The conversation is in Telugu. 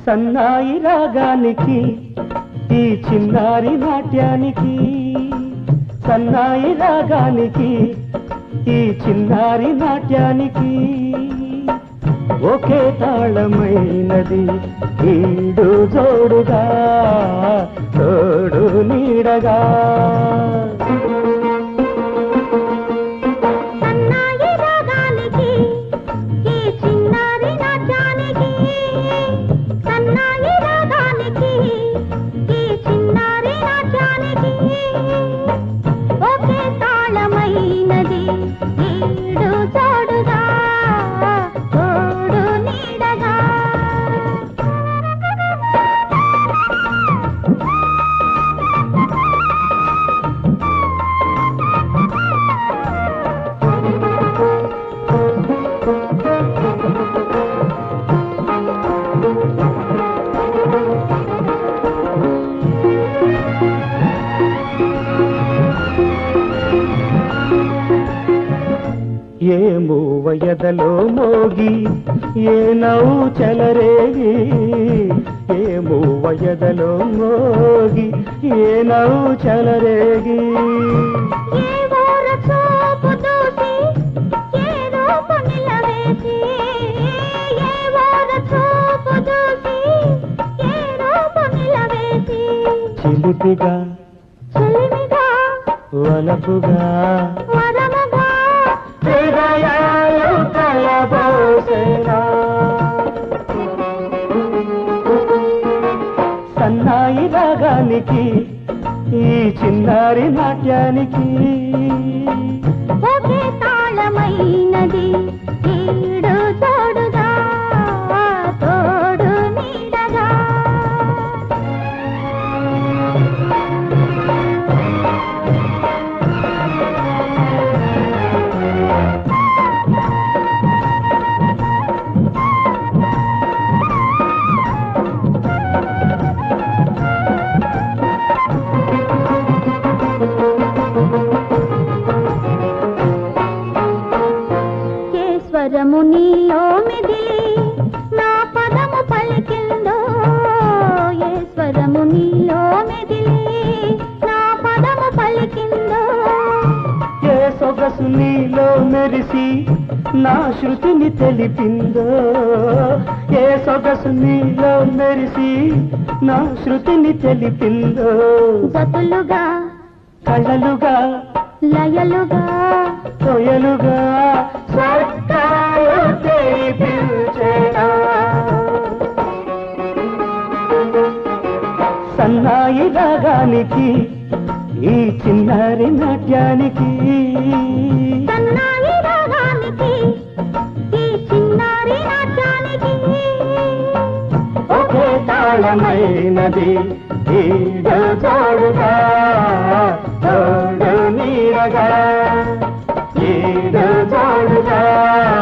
సన్నాయి రాగానికి ఈ చిన్నారి నాట్యానికి సన్నాయి రాగానికి ఈ చిన్నారి నాట్యానికి ఒకే తాళమైనది ఈడు జోడుగా తోడు నీడగా సన్నాయి రాగానికి ఈ చిన్నారి నాట్యానికి సన్నాయి రాగానికి ఈ చిన్నారి నాట్యానికి ఒకే తాళమైనది ఈడు తోడుగా తోడు నీడగా ఏ మూవయదలో మోగి ఏ నవ్వు చెలరేగి ఏ మూవయదలో మోగి ఏ నవ్వు చెలరేగి ఏ ఊర చూపు చూసి ఏ రూపు నిలవేసి ఏ ఊర చూపు చూసి ఏ రూపు నిలవేసి చిలిపిగా చెలిమిగా వలపుగా వరముగా హృదయాలు కలబోసేనా సన్నాయి రాగానికి ఈ చిన్నారి నాట్యానికి ఒకే తాళమైనది ఈడు తోడుగా తోడు నీడగా ఏ స్వరము నీలో మిదిలి నా పదము పలికిందో ఏ స్వరము నీలో మిదిలి నా పదము పలికిందో ఏ సొగసు నీలో మెరిసి నా శృతిని తెలిపిందో ఏ సొగసు నీలో మెరిసి నా శృతిని తెలిపిందో జతులుగా కళ్ళలుగా లయలుగా కొయలుగా స్వర్గాలు తెరిపించేనా సన్నాయి రాగానికి ఈ చిన్నారి నాట్యానికి సన్నాయి రాగానికి ఈ చిన్నారి నాట్యానికి ఒకే తాళమైనది ఈడు తోడుగా తోడు నీడగా ఈడు తోడుగా